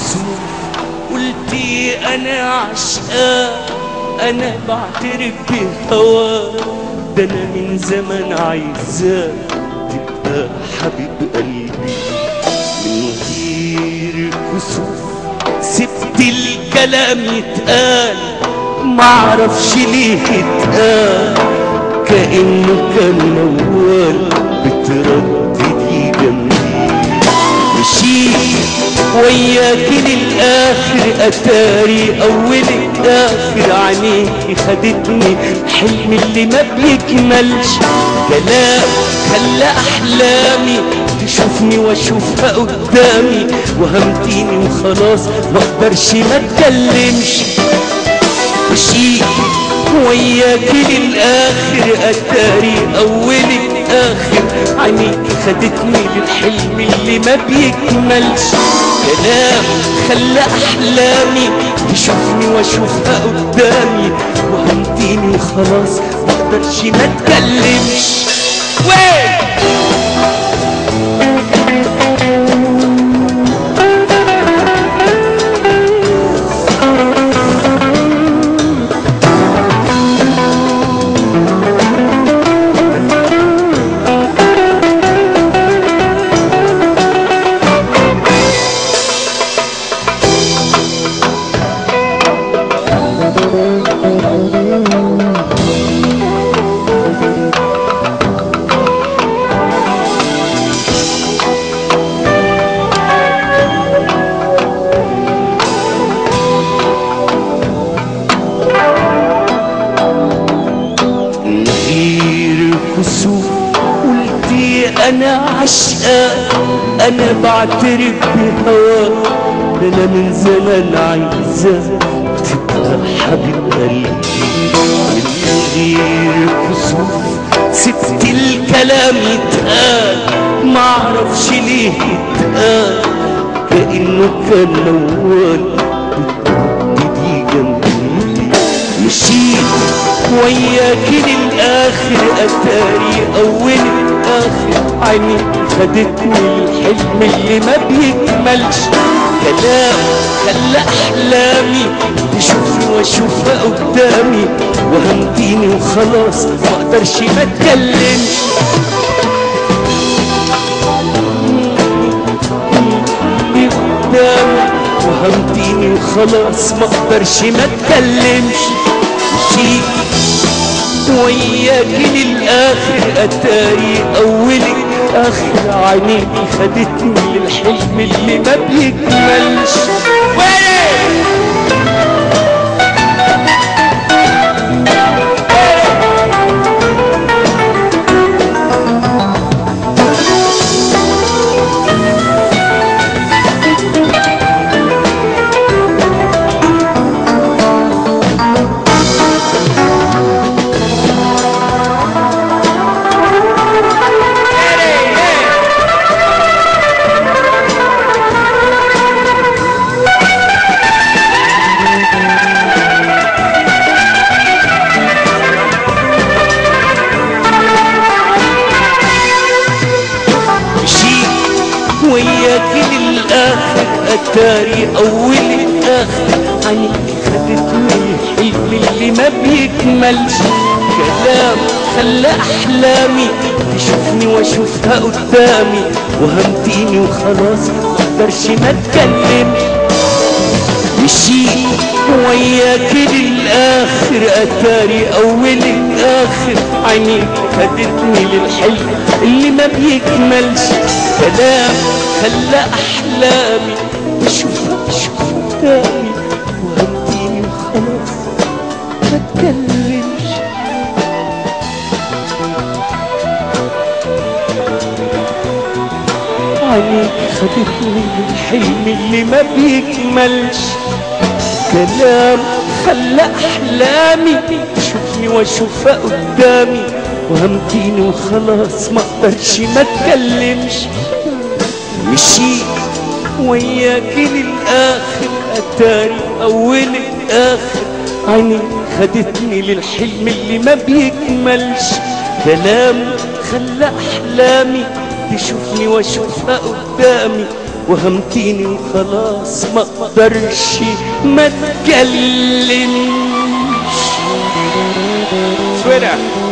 كسوف قلتي انا عشقاك انا بعترف بهواك ده انا من زمان عايزاك تبقى حبيب قلبي من غير كسوف سبت الكلام يتقال معرفش ليه اتقال كأنه كان موال بترددي جنبي مشيت وياك للآخر أتاري أولك آخر عينيكي خدتني حلم اللي ما بيكملش كلام خلى أحلامي تشوفني واشوفها قدامي وهمتيني وخلاص ما اقدرش ما اتكلمش مشيت وياك للآخر أتاري أولك آخر عينيك خدتني للحلم اللي ما بيكملش كلام خلى أحلامي تشوفني واشوفها قدامي وهمتيني وخلاص ما اقدرش ما اتكلمش وين من غير كسوف قلتي انا عشقاك انا بعترف بهواك ده انا من زمان عايزاك تبقى حبيب قلبي من غير كسوف سبت الكلام يتقال معرفش ليه يتقال كأنه كان موال بتدي جنبي مشيت وياك للآخر أتاري أول آخر عيني خدتني الحلم اللي ما بيكملش كلام خلى أحلامي تشوفني وأشوفها قدامي وهمتيني وخلاص ما أقدرش ما أتكلمش قدامي وهمتيني وخلاص ما اقدرش ما اتكلمش مشيت وياك للاخر اتاري اولك اخر عينيكي خدتني للحلم اللي ما بيكملش وين مشيت وياك للآخر أتاري أول آخر عينيك خدتني الحلم اللي ما بيكملش كلام خلى أحلامي تشوفني وأشوفها قدامي وهمتيني وخلاص ما اقدرش ما اتكلمش مشيت وياك للآخر أتاري أول آخر عينيك خدتني للحلم اللي ما بيكملش كلام خلى أحلامي تشوفها تشوف قدامي وهديني وخلاص ما تكلمش عينيك خدتني للحلم اللي ما بيكملش كلام خلى احلامي تشوفني واشوفها قدامي وهمتيني وخلاص ما اقدرش ما اتكلمش مشيت وياك للاخر اتاري اول الاخر عيني خدتني للحلم اللي ما بيكملش كلام خلى احلامي تشوفني واشوفها قدامي وهمتيني وخلاص ما اقدرش ما اتكلمش سويرة